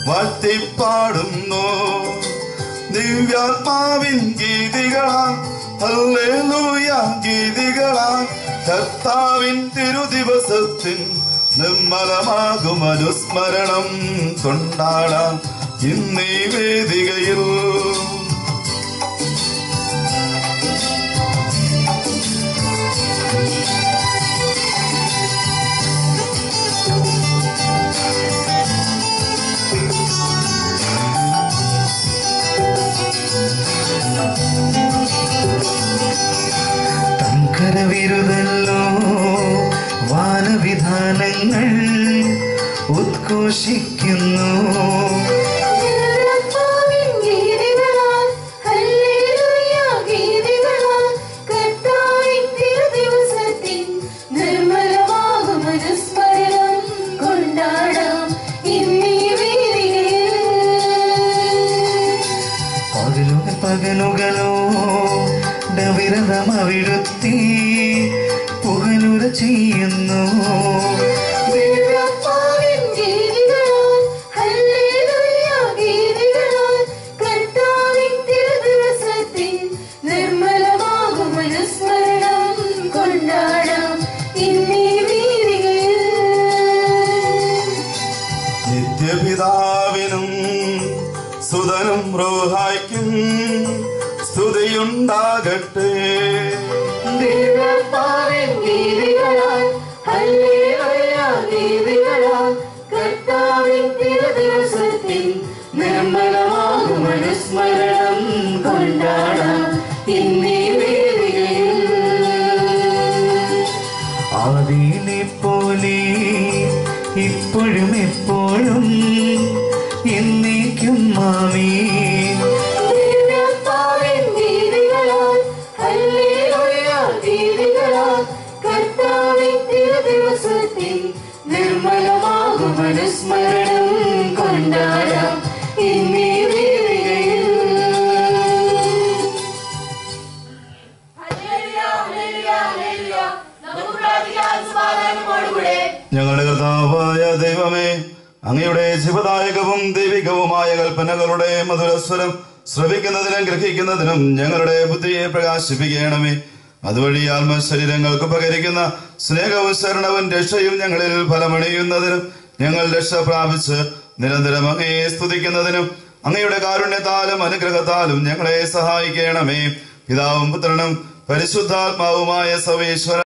വാഴ്ത്തിപ്പാടുന്നു ദിവ്യാത്മാവിൻ ഗീതികളാൽ hallelujah ഗീതികളാൽ കർത്താവിൻ തിരുദിവസത്തിൻ നിർമ്മലമാകും അനുസ്മരണം കൊണ്ടാടാം ഇന്നീ വേദികയിൽ തങ്കരവിരുതല്ലോ വാനവിധാനങ്ങൾ ഉദ്ഘോഷിക്കുന്നു ദിവ്യാത്മാവിൻ ഗീതികളാൽ, ഹല്ലേലൂയ ഗീതികളാൽ, കർത്താവിൻ തിരുദിവസത്തിൻ നിർമ്മലമാകും അനുസ്മരണം കൊണ്ടാടാം ഇന്നീ വേദികയിൽ. പകലുകൾ പകലുകളോ ഡവിരതമവിഴുത്തി പുകലുര ചെയ്യുന്നു ദിവ്യാത്മാവിൻ ഗീതികളാൽ, ഹല്ലേലൂയ ഗീതികളാൽ, കർത്താവിൻ തിരുദിവസത്തിൻ നിർമ്മലമാകും അനുസ്മരണം കൊണ്ടാടാം ഇന്നീ വേദികയിൽ. നിത്യപിതാവിനും സുതനും റോഹായ്ക്കും സ്തുതിയുണ്ടാകട്ടെ ദിവ്യാത്മാവിൻ ഗീതികളാൽ, ഹല്ലേലൂയ ഗീതികളാൽ, കർത്താവിൻ തിരുദിവസത്തിൻ നിർമ്മലമാകും അനുസ്മരണം കൊണ്ടാടാം ഇന്നീ വേദികയിൽ ആദിയിലെ പോലെ ഇപ്പോഴും എപ്പോഴും എന്നേക്കും മാമേ ദിവ്യാത്മാവിൻ ഗീതികളാൽ, ഹല്ലേലൂയ ഗീതികളാൽ, കർത്താവിൻ തിരുദിവസത്തിൻ നിർമ്മലമാകും അനുസ്മരണം കൊണ്ടാടാം ഇന്നീ വേദികയിൽ ഞങ്ങളുടെ കർത്താവായ ദൈവമേ അങ്ങയുടെ ജീവദായകവും ദൈവികവുമായ കൽപ്പനകളുടെ മധുരസ്വരം ശ്രവിക്കുന്നതിനും ഗ്രഹിക്കുന്നതിനും ഞങ്ങളുടെ ബുദ്ധിയെ പ്രകാശിപ്പിക്കണമേ അതുവഴി ആത്മശരീരങ്ങൾക്ക് ഉപകരിക്കുന്ന സ്നേഹവും ശരണവും രക്ഷയും ഞങ്ങളിൽ ഫലമണിയുന്നതിനും ഞങ്ങൾ രക്ഷ പ്രാപിച്ച് നിരന്തരം അങ്ങയെ സ്തുതിക്കുന്നതിനും അങ്ങയുടെ കാരുണ്യത്താലും അനുഗ്രഹത്താലും ഞങ്ങളെ സഹായിക്കണമേ പിതാവും പുത്രനും പരിശുദ്ധാത്മാവുമായ സർവേശ്വര